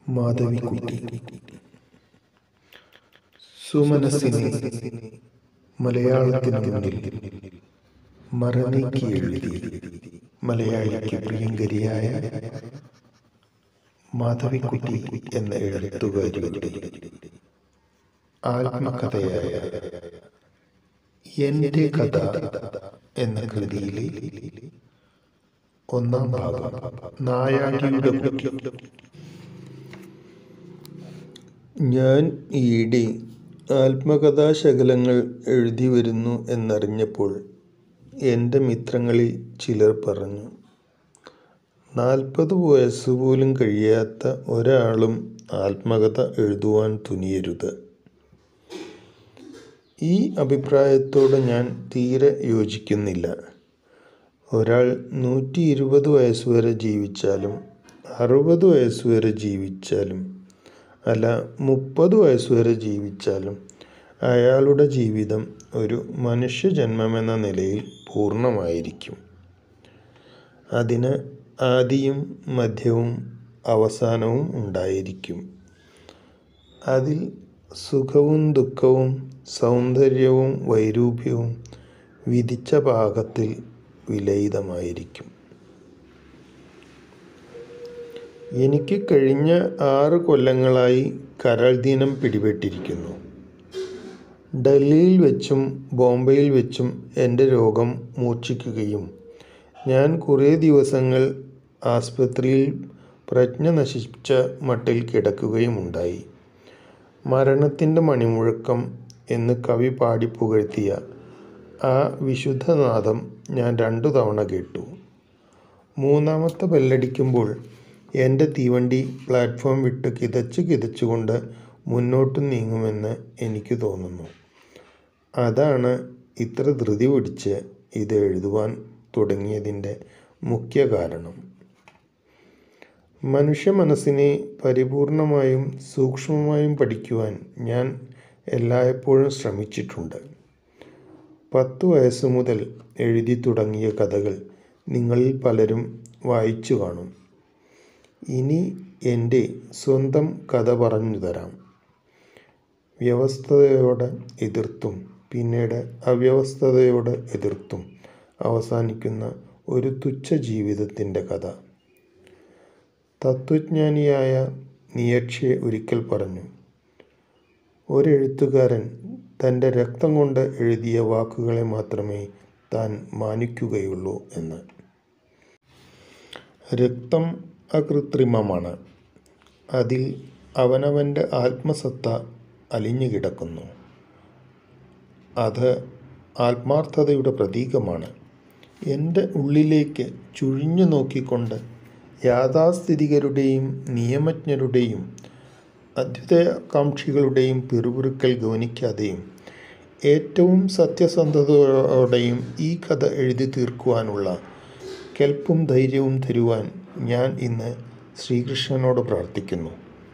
മാധവിക്കുട്ടി സുമനസ്സിനെ മലയാളത്തിന് മുന്നിൽ മറനീക്കി എഴുതി മലയാളിക്ക് പ്രിയങ്കരിയായ മാധവിക്കുട്ടി എന്ന എഴുത്തുകാരിയുടെ ആത്മകഥയായ എൻ്റെ കഥ എന്ന കൃതിയിലെ ഒന്നാം ഭാഗം നായാടിയുടെ കുട്ടി ഞാൻ ഈയിടെ ആത്മകഥാശകലങ്ങൾ എഴുതി വരുന്നു എന്നറിഞ്ഞപ്പോൾ എൻ്റെ മിത്രങ്ങളിൽ ചിലർ പറഞ്ഞു നാൽപ്പത് വയസ്സ് പോലും കഴിയാത്ത ഒരാളും ആത്മകഥ എഴുതുവാൻ തുനിയരുത് ഈ അഭിപ്രായത്തോട് ഞാൻ തീരെ യോജിക്കുന്നില്ല ഒരാൾ നൂറ്റി ഇരുപത് വയസ്സ് വരെ ജീവിച്ചാലും അറുപത് വയസ്സ് വരെ ജീവിച്ചാലും അല്ല മുപ്പത് വയസ്സ് വരെ ജീവിച്ചാലും അയാളുടെ ജീവിതം ഒരു മനുഷ്യജന്മമെന്ന നിലയിൽ പൂർണ്ണമായിരിക്കും അതിന് ആദിയും മധ്യവും അവസാനവും ഉണ്ടായിരിക്കും അതിൽ സുഖവും ദുഃഖവും സൗന്ദര്യവും വൈരൂപ്യവും വിധിച്ച പാകത്തിൽ വിലയിതമായിരിക്കും എനിക്ക് കഴിഞ്ഞ ആറ് കൊല്ലങ്ങളായി കരൾ ദീനം പിടിപെട്ടിരിക്കുന്നു ഡൽഹിയിൽ വെച്ചും ബോംബെയിൽ വെച്ചും എൻ്റെ രോഗം മൂർച്ഛിക്കുകയും ഞാൻ കുറേ ദിവസങ്ങൾ ആസ്പത്രിയിൽ പ്രജ്ഞ നശിച്ച മട്ടിൽ കിടക്കുകയുമുണ്ടായി മരണത്തിൻ്റെ മണിമുഴക്കം എന്ന് കവി പാടി പുകഴ്ത്തിയ ആ വിശുദ്ധനാദം ഞാൻ രണ്ടു തവണ കേട്ടു മൂന്നാമത്തെ ബെല്ലടിക്കുമ്പോൾ എൻ്റെ തീവണ്ടി പ്ലാറ്റ്ഫോം വിട്ട് കിതച്ചു കിതച്ചുകൊണ്ട് മുന്നോട്ട് നീങ്ങുമെന്ന് എനിക്ക് തോന്നുന്നു അതാണ് ഇത്ര ധൃതി പിടിച്ച് ഇത് എഴുതുവാൻ തുടങ്ങിയതിൻ്റെ മുഖ്യ കാരണം മനുഷ്യ മനസ്സിനെ പരിപൂർണമായും സൂക്ഷ്മമായും പഠിക്കുവാൻ ഞാൻ എല്ലായ്പ്പോഴും ശ്രമിച്ചിട്ടുണ്ട് പത്ത് വയസ്സ് മുതൽ എഴുതി തുടങ്ങിയ കഥകൾ നിങ്ങളിൽ പലരും വായിച്ചു കാണും ഇനി എൻ്റെ സ്വന്തം കഥ പറഞ്ഞു തരാം വ്യവസ്ഥതയോട് എതിർത്തും പിന്നീട് അവ്യവസ്ഥതയോട് എതിർത്തും അവസാനിക്കുന്ന ഒരു തുച്ഛ ജീവിതത്തിൻ്റെ കഥ തത്വജ്ഞാനിയായ നിയക്ഷെ ഒരിക്കൽ പറഞ്ഞു ഒരെഴുത്തുകാരൻ തൻ്റെ രക്തം കൊണ്ട് എഴുതിയ വാക്കുകളെ മാത്രമേ താൻ മാനിക്കുകയുള്ളൂ എന്ന് രക്തം അകൃത്രിമമാണ് അതിൽ അവനവൻ്റെ ആത്മസത്ത അലിഞ്ഞു കിടക്കുന്നു അത് ആത്മാർത്ഥതയുടെ പ്രതീകമാണ് എൻ്റെ ഉള്ളിലേക്ക് ചുഴിഞ്ഞു നോക്കിക്കൊണ്ട് യാഥാസ്ഥിതികരുടെയും നിയമജ്ഞരുടെയും അദ്വിതകാംക്ഷികളുടെയും പിറുപിറുക്കൽ ഗൗനിക്കാതെയും ഏറ്റവും സത്യസന്ധതയോടെയും ഈ കഥ എഴുതി തീർക്കുവാനുള്ള കെൽപ്പും ധൈര്യവും തരുവാൻ ഞാൻ ഇന്ന് ശ്രീകൃഷ്ണനോട് പ്രാർത്ഥിക്കുന്നു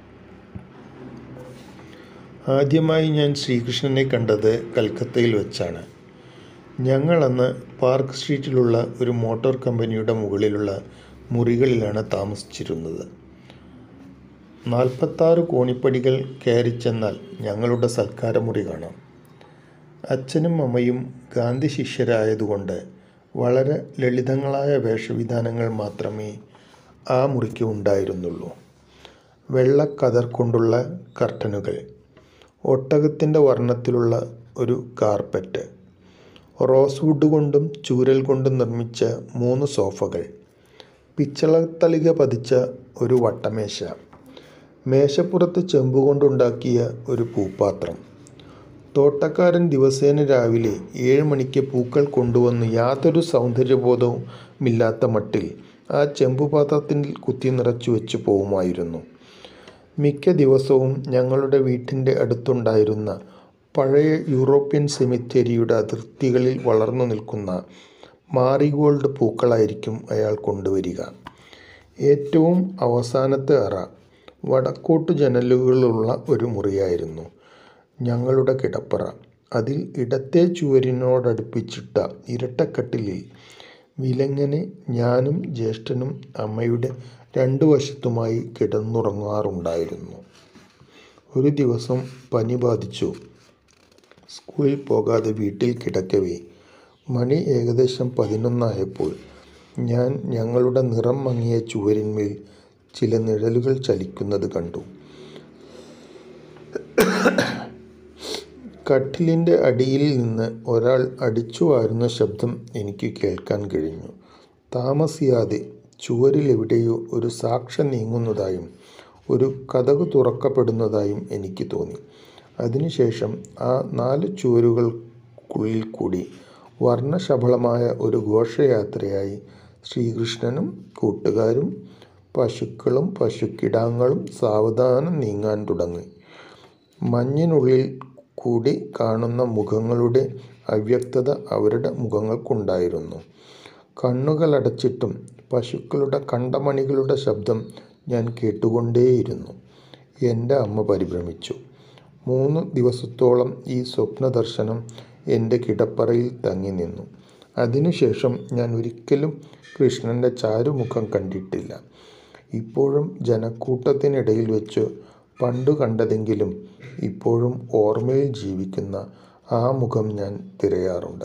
ആദ്യമായി ഞാൻ ശ്രീകൃഷ്ണനെ കണ്ടത് കൽക്കത്തയിൽ വെച്ചാണ് ഞങ്ങളന്ന് പാർക്ക് സ്ട്രീറ്റിലുള്ള ഒരു മോട്ടോർ കമ്പനിയുടെ മുകളിലുള്ള മുറികളിലാണ് താമസിച്ചിരുന്നത് നാൽപ്പത്താറ് കോണിപ്പടികൾ കയറി ചെന്നാൽ ഞങ്ങളുടെ സൽക്കാരമുറി കാണാം അച്ഛനും അമ്മയും ഗാന്ധി ശിഷ്യരായതുകൊണ്ട് വളരെ ലളിതങ്ങളായ വേഷവിധാനങ്ങൾ മാത്രമേ ആ മുറിക്ക് ഉണ്ടായിരുന്നുള്ളൂ വെള്ളക്കതർ കൊണ്ടുള്ള കർട്ടനുകൾ ഒട്ടകത്തിൻ്റെ വർണ്ണത്തിലുള്ള ഒരു കാർപ്പറ്റ് റോസ് വുഡ് കൊണ്ടും ചൂരൽ കൊണ്ടും നിർമ്മിച്ച മൂന്ന് സോഫകൾ പിച്ചളത്തളിക പതിച്ച ഒരു വട്ടമേശ മേശപ്പുറത്ത് ചെമ്പുകൊണ്ടുണ്ടാക്കിയ ഒരു പൂപ്പാത്രം തോട്ടക്കാരൻ ദിവസേന രാവിലെ ഏഴ് മണിക്ക് പൂക്കൾ കൊണ്ടുവന്ന് യാതൊരു സൗന്ദര്യബോധവും ഇല്ലാത്ത മട്ടിൽ ആ ചെമ്പുപാത്രത്തിൽ കുത്തി നിറച്ചു വെച്ച് പോവുമായിരുന്നു മിക്ക ദിവസവും ഞങ്ങളുടെ വീട്ടിൻ്റെ അടുത്തുണ്ടായിരുന്ന പഴയ യൂറോപ്യൻ സെമിത്തേരിയുടെ അതിർത്തികളിൽ വളർന്നു നിൽക്കുന്ന മാറിഗോൾഡ് പൂക്കളായിരിക്കും അയാൾ കൊണ്ടുവരിക ഏറ്റവും അവസാനത്തെ അറ വടക്കോട്ട് ജനലുകളുള്ള ഒരു മുറിയായിരുന്നു ഞങ്ങളുടെ കിടപ്പറ അതിൽ ഇടത്തെ ചുവരിനോടടുപ്പിച്ചിട്ട ഇരട്ടക്കട്ടിലിൽ വിലങ്ങനെ ഞാനും ജ്യേഷ്ഠനും അമ്മയുടെ രണ്ടു വശത്തുമായി കിടന്നുറങ്ങാറുണ്ടായിരുന്നു. ഒരു ദിവസം പനി ബാധിച്ചു സ്കൂളിൽ പോകാതെ വീട്ടിൽ കിടക്കവേ മണി ഏകദേശം പതിനൊന്നായപ്പോൾ ഞാൻ ഞങ്ങളുടെ നിറം മങ്ങിയ ചുവരിന്മേൽ ചില നിഴലുകൾ ചലിക്കുന്നത് കണ്ടു. കട്ടിലിന്റെ അടിയിൽ നിന്ന് ഒരാൾ അടിച്ചുവാരുന്ന ശബ്ദം എനിക്ക് കേൾക്കാൻ കഴിഞ്ഞു. താമസിയാതെ ചുവരിലെവിടെയോ ഒരു സാക്ഷം നീങ്ങുന്നതായും ഒരു കതകു തുറക്കപ്പെടുന്നതായും എനിക്ക് തോന്നി. അതിനുശേഷം ആ നാലു ചുവരുകൾക്കുള്ളിൽക്കൂടി വർണശബളമായ ഒരു ഘോഷയാത്രയായി ശ്രീകൃഷ്ണനും കൂട്ടുകാരും പശുക്കളും പശുക്കിടാങ്ങളും സാവധാനം നീങ്ങാൻ തുടങ്ങി. മഞ്ഞിനുള്ളിൽ കൂടി കാണുന്ന മുഖങ്ങളുടെ അവ്യക്തത അവരുടെ മുഖങ്ങൾക്കുണ്ടായിരുന്നു. കണ്ണുകളടച്ചിട്ടും പശുക്കളുടെ കണ്ടമണികളുടെ ശബ്ദം ഞാൻ കേട്ടുകൊണ്ടേയിരുന്നു. എന്റെ അമ്മ പരിഭ്രമിച്ചു. മൂന്നു ദിവസത്തോളം ഈ സ്വപ്നദർശനം എന്റെ കിടപ്പറയിൽ തങ്ങിനിന്നു. അതിനുശേഷം ഞാൻ ഒരിക്കലും കൃഷ്ണന്റെ ചാരുമുഖം കണ്ടിട്ടില്ല. ഇപ്പോഴും ജനക്കൂട്ടത്തിനിടയിൽ വച്ചു പണ്ടു കണ്ടതെങ്കിലും ഇപ്പോഴും ഓർമ്മയിൽ ജീവിക്കുന്ന ആ മുഖം ഞാൻ തിരയാറുണ്ട്.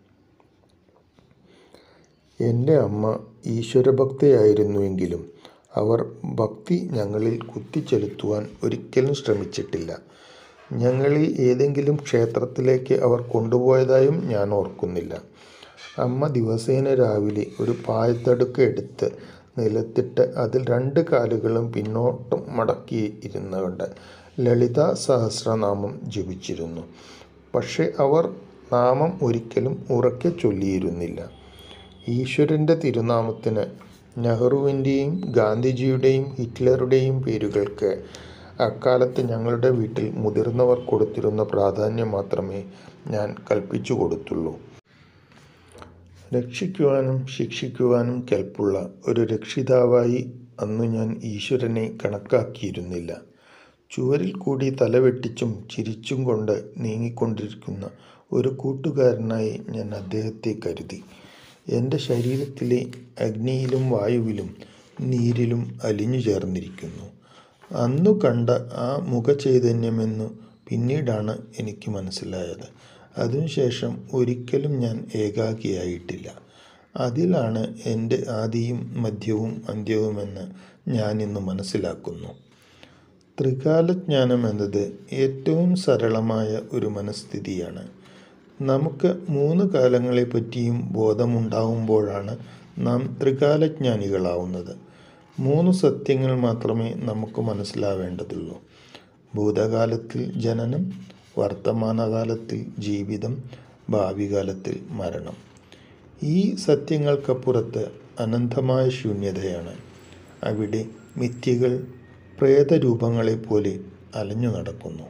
എന്റെ അമ്മ ഈശ്വരഭക്തയായിരുന്നുവെങ്കിലും അവർ ഭക്തി ഞങ്ങളിൽ കുത്തിച്ചെലുത്തുവാൻ ഒരിക്കലും ശ്രമിച്ചിട്ടില്ല. ഞങ്ങളെ ഏതെങ്കിലും ക്ഷേത്രത്തിലേക്ക് അവർ കൊണ്ടുപോയതായും ഞാൻ ഓർക്കുന്നില്ല. അമ്മ ദിവസേന രാവിലെ ഒരു പായത്തടുക്ക എടുത്ത് നിലത്തിട്ട് അതിൽ രണ്ട് കാലുകളും പിന്നോട്ട് മടക്കിയിരുന്നുകൊണ്ട് ലളിതാസഹസ്രനാമം ജപിച്ചിരുന്നു. പക്ഷേ അവർ നാമം ഒരിക്കലും ഉറക്കെ ചൊല്ലിയിരുന്നില്ല. ഈശ്വരന്റെ തിരുനാമത്തിന് നെഹ്റുവിന്റെയും ഗാന്ധിജിയുടെയും ഹിറ്റ്ലറുടെയും പേരുകൾക്ക് അക്കാലത്ത് ഞങ്ങളുടെ വീട്ടിൽ മുതിർന്നവർ കൊടുത്തിരുന്ന പ്രാധാന്യം മാത്രമേ ഞാൻ കൽപ്പിച്ചുകൊടുത്തുള്ളൂ. രക്ഷിക്കുവാനും ശിക്ഷിക്കുവാനും കെൽപ്പുള്ള ഒരു രക്ഷിതാവായി അന്നു ഞാൻ ഈശ്വരനെ കണക്കാക്കിയിരുന്നില്ല. ചുവരിൽക്കൂടി തലവെട്ടിച്ചും ചിരിച്ചുംകൊണ്ട് നീങ്ങിക്കൊണ്ടിരിക്കുന്ന ഒരു കൂട്ടുകാരനായി ഞാൻ അദ്ദേഹത്തെ കരുതി. എന്റെ ശരീരത്തിലെ അഗ്നിയിലും വായുവിലും നീരിലും അലിഞ്ഞുചേർന്നിരിക്കുന്നു. അന്നു കണ്ട ആ മുഖചൈതന്യമെന്നു പിന്നീടാണ് എനിക്ക് മനസ്സിലായത്. അതിനുശേഷം ഒരിക്കലും ഞാൻ ഏകാകിയായിട്ടില്ല. അതിലാണ് എന്റെ ആദിയും മധ്യവും അന്ത്യവുമെന്ന് ഞാനിന്ന് മനസ്സിലാക്കുന്നു. ത്രികാലജ്ഞാനം എന്നത് ഏറ്റവും സരളമായ ഒരു മനഃസ്ഥിതിയാണ്. നമുക്ക് മൂന്നു കാലങ്ങളെപ്പറ്റിയും ബോധമുണ്ടാവുമ്പോഴാണ് നാം ത്രികാലജ്ഞാനികളാവുന്നത്. മൂന്നു സത്യങ്ങൾ മാത്രമേ നമുക്ക് മനസ്സിലാവേണ്ടതുള്ളൂ. ഭൂതകാലത്തിൽ ജനനം, വർത്തമാനകാലത്തിൽ ജീവിതം, ഭാവികാലത്തിൽ മരണം. ഈ സത്യങ്ങൾക്കപ്പുറത്ത് അനന്തമായ ശൂന്യതയാണ്. അവിടെ മിഥ്യകൾ പ്രേതരൂപങ്ങളെപ്പോലെ അലഞ്ഞുനടക്കുന്നു.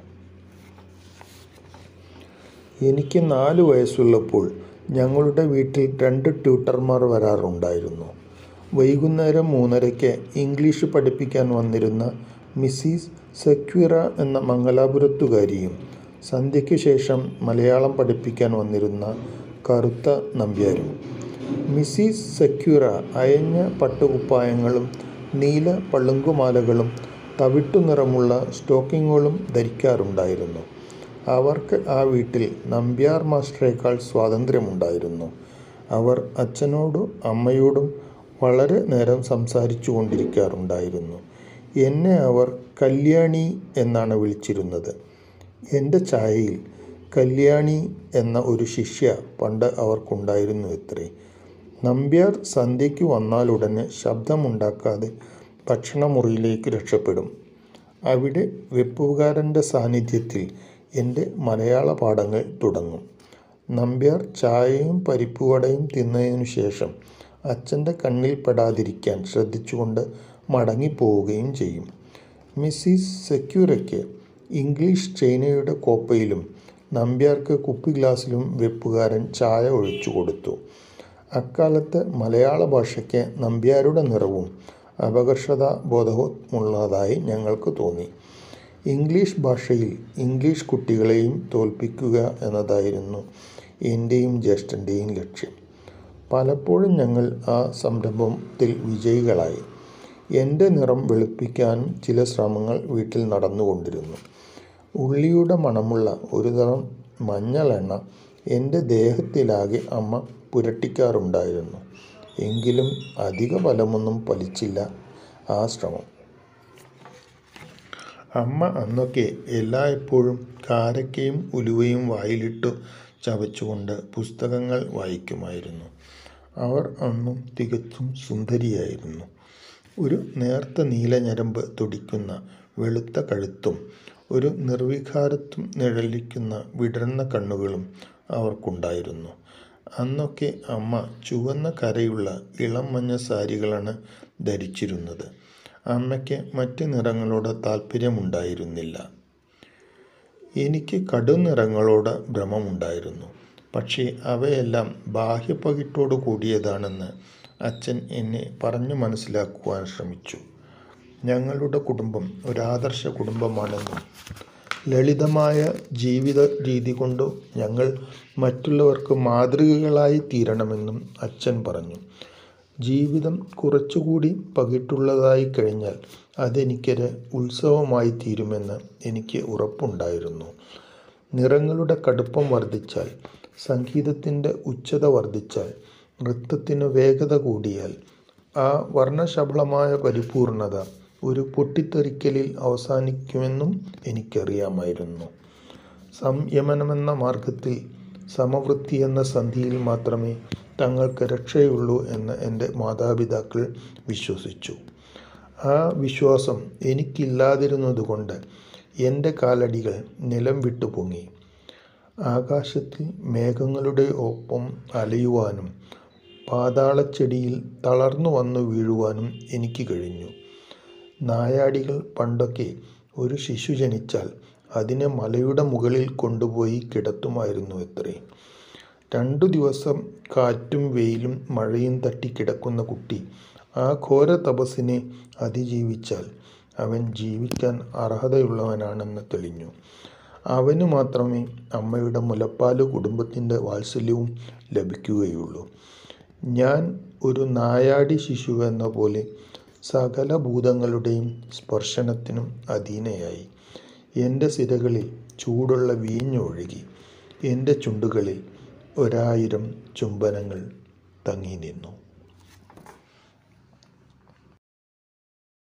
എനിക്ക് നാലു വയസ്സുള്ളപ്പോൾ ഞങ്ങളുടെ വീട്ടിൽ രണ്ട് ട്യൂട്ടർമാർ വരാറുണ്ടായിരുന്നു. വൈകുന്നേരം മൂന്നരയ്ക്ക് ഇംഗ്ലീഷ് പഠിപ്പിക്കാൻ വന്നിരുന്ന മിസ്സിസ് സെക്വിറ എന്ന മംഗലാപുരത്തുകാരിയും സന്ധ്യയ്ക്കു ശേഷം മലയാളം പഠിപ്പിക്കാൻ വന്നിരുന്ന കറുത്ത നമ്പ്യാരും. മിസ്സിസ് സെക്വിറ അയഞ്ഞ പട്ടുകുപ്പായങ്ങളും നീല പളുങ്കുമാലകളും തവിട്ടുനിറമുള്ള സ്റ്റോക്കിങ്ങുകളും ധരിക്കാറുണ്ടായിരുന്നു. അവർക്ക് ആ വീട്ടിൽ നമ്പ്യാർ മാസ്റ്ററേക്കാൾ സ്വാതന്ത്ര്യമുണ്ടായിരുന്നു. അവർ അച്ഛനോടും അമ്മയോടും വളരെ നേരം സംസാരിച്ചുകൊണ്ടിരിക്കാറുണ്ടായിരുന്നു. എന്നെ അവർ കല്യാണി എന്നാണ് വിളിച്ചിരുന്നത്. എന്റെ ചായയിൽ കല്യാണി എന്ന ഒരു ശിഷ്യ പണ്ട് അവർക്കുണ്ടായിരുന്നുവത്രേ. നമ്പ്യാർ സന്ധ്യയ്ക്കു വന്നാലുടനെ ശബ്ദമുണ്ടാക്കാതെ ഭക്ഷണമുറിയിലേക്ക് രക്ഷപ്പെടും. അവിടെ വെപ്പുകാരന്റെ സാന്നിധ്യത്തിൽ എന്റെ മലയാളപാഠങ്ങൾ തുടങ്ങും. നമ്പ്യാർ ചായയും പരിപ്പുവടയും തിന്നതിനുശേഷം അച്ഛന്റെ കണ്ണിൽ പെടാതിരിക്കാൻ ശ്രദ്ധിച്ചുകൊണ്ട് മടങ്ങിപ്പോവുകയും ചെയ്യും. മിസ്സിസ് സെക്വിറയ്ക്ക് ഇംഗ്ലീഷ് ചൈനയുടെ കോപ്പയിലും നമ്പ്യാർക്ക് കുപ്പിഗ്ലാസ്സിലും വെപ്പുകാരൻ ചായ ഒഴിച്ചുകൊടുത്തു. അക്കാലത്ത് മലയാളഭാഷയ്ക്ക് നമ്പ്യാരുടെ നിറവും അപകർഷതാബോധവുമുള്ളതായി ഞങ്ങൾക്ക് തോന്നി. ഇംഗ്ലീഷ് ഭാഷയിൽ ഇംഗ്ലീഷ് കുട്ടികളെയും തോൽപ്പിക്കുക എന്നതായിരുന്നു എന്റെയും ജ്യേഷ്ഠന്റെയും ലക്ഷ്യം. പലപ്പോഴും ഞങ്ങൾ ആ സംരംഭത്തിൽ വിജയികളായി. എൻ്റെ നിറം വെളുപ്പിക്കാനും ചില ശ്രമങ്ങൾ വീട്ടിൽ നടന്നുകൊണ്ടിരുന്നു ഉള്ളിയുടെ മണമുള്ള ഒരുതരം മഞ്ഞളെണ്ണ എൻ്റെ ദേഹത്തിലാകെ അമ്മ പുരട്ടിക്കാറുണ്ടായിരുന്നു എങ്കിലും അധിക ഫലമൊന്നും ഫലിച്ചില്ല ആ ശ്രമം അമ്മ അന്നൊക്കെ എല്ലായ്പ്പോഴും കാരക്കയും ഉലുവയും വായിലിട്ടു ചവച്ചുകൊണ്ട് പുസ്തകങ്ങൾ വായിക്കുമായിരുന്നു അവർ അന്നും തികച്ചും സുന്ദരിയായിരുന്നു ഒരു നേർത്ത നീല ഞരമ്പ് തുടിക്കുന്ന വെളുത്ത കഴുത്തും ഒരു നിർവികാരത്വം നിഴലിക്കുന്ന വിടർന്ന കണ്ണുകളും അവർക്കുണ്ടായിരുന്നു അന്നൊക്കെ അമ്മ ചുവന്ന കരയുള്ള ഇളം മഞ്ഞ സാരികളാണ് ധരിച്ചിരുന്നത് അമ്മയ്ക്ക് മറ്റ് നിറങ്ങളോട് താല്പര്യമുണ്ടായിരുന്നില്ല എനിക്ക് കടുനിറങ്ങളോട് ഭ്രമമുണ്ടായിരുന്നു പക്ഷേ അവയെല്ലാം ബാഹ്യപകിട്ടോട് കൂടിയതാണെന്ന് അച്ഛൻ എന്നെ പറഞ്ഞു മനസ്സിലാക്കുവാൻ ശ്രമിച്ചു ഞങ്ങളുടെ കുടുംബം ഒരാദർശ കുടുംബമാണെന്നും ലളിതമായ ജീവിത രീതി കൊണ്ട് ഞങ്ങൾ മറ്റുള്ളവർക്ക് മാതൃകകളായി തീരണമെന്നും അച്ഛൻ പറഞ്ഞു ജീവിതം കുറച്ചുകൂടി പകിട്ടുള്ളതായി കഴിഞ്ഞാൽ അതെനിക്കൊരു ഉത്സവമായി തീരുമെന്ന് എനിക്ക് ഉറപ്പുണ്ടായിരുന്നു നിറങ്ങളുടെ കടുപ്പം വർദ്ധിച്ചാൽ സംഗീതത്തിൻ്റെ ഉച്ചത വർദ്ധിച്ചാൽ നൃത്തത്തിന് വേഗത കൂടിയാൽ ആ വർണ്ണശബളമായ പരിപൂർണത ഒരു പൊട്ടിത്തെറിക്കലിൽ അവസാനിക്കുമെന്നും എനിക്കറിയാമായിരുന്നു സംയമനമെന്ന മാർഗത്തിൽ സമവൃത്തി എന്ന സന്ധിയിൽ മാത്രമേ തങ്ങൾക്ക് രക്ഷയുള്ളൂ എന്ന് എൻ്റെ മാതാപിതാക്കൾ വിശ്വസിച്ചു ആ വിശ്വാസം എനിക്കില്ലാതിരുന്നതുകൊണ്ട് എൻ്റെ കാലടികൾ നിലം വിട്ടു പൊങ്ങി ആകാശത്തിൽ മേഘങ്ങളുടെ ഒപ്പം അലയുവാനും പാതാളച്ചെടിയിൽ തളർന്നു വന്നു വീഴുവാനും എനിക്ക് കഴിഞ്ഞു നായാടികൾ പണ്ടൊക്കെ ഒരു ശിശു ജനിച്ചാൽ അതിനെ മലയുടെ മുകളിൽ കൊണ്ടുപോയി കിടത്തുമായിരുന്നു എത്രേ രണ്ടു ദിവസം കാറ്റും വെയിലും മഴയും തട്ടി കിടക്കുന്ന കുട്ടി ആ ഘോര തപസ്സിനെ അതിജീവിച്ചാൽ അവൻ ജീവിക്കാൻ അർഹതയുള്ളവനാണെന്ന് തെളിഞ്ഞു അവന് മാത്രമേ അമ്മയുടെ മുലപ്പാല് കുടുംബത്തിൻ്റെ വാത്സല്യവും ലഭിക്കുകയുള്ളൂ ഞാൻ ഒരു നായാടി ശിശു എന്ന പോലെ സകല ഭൂതങ്ങളുടെയും സ്പർശനത്തിനും അധീനയായി എൻ്റെ സിരകളിൽ ചൂടുള്ള വീഞ്ഞൊഴുകി എൻ്റെ ചുണ്ടുകളിൽ ഒരായിരം ചുംബനങ്ങൾ തങ്ങി നിന്നു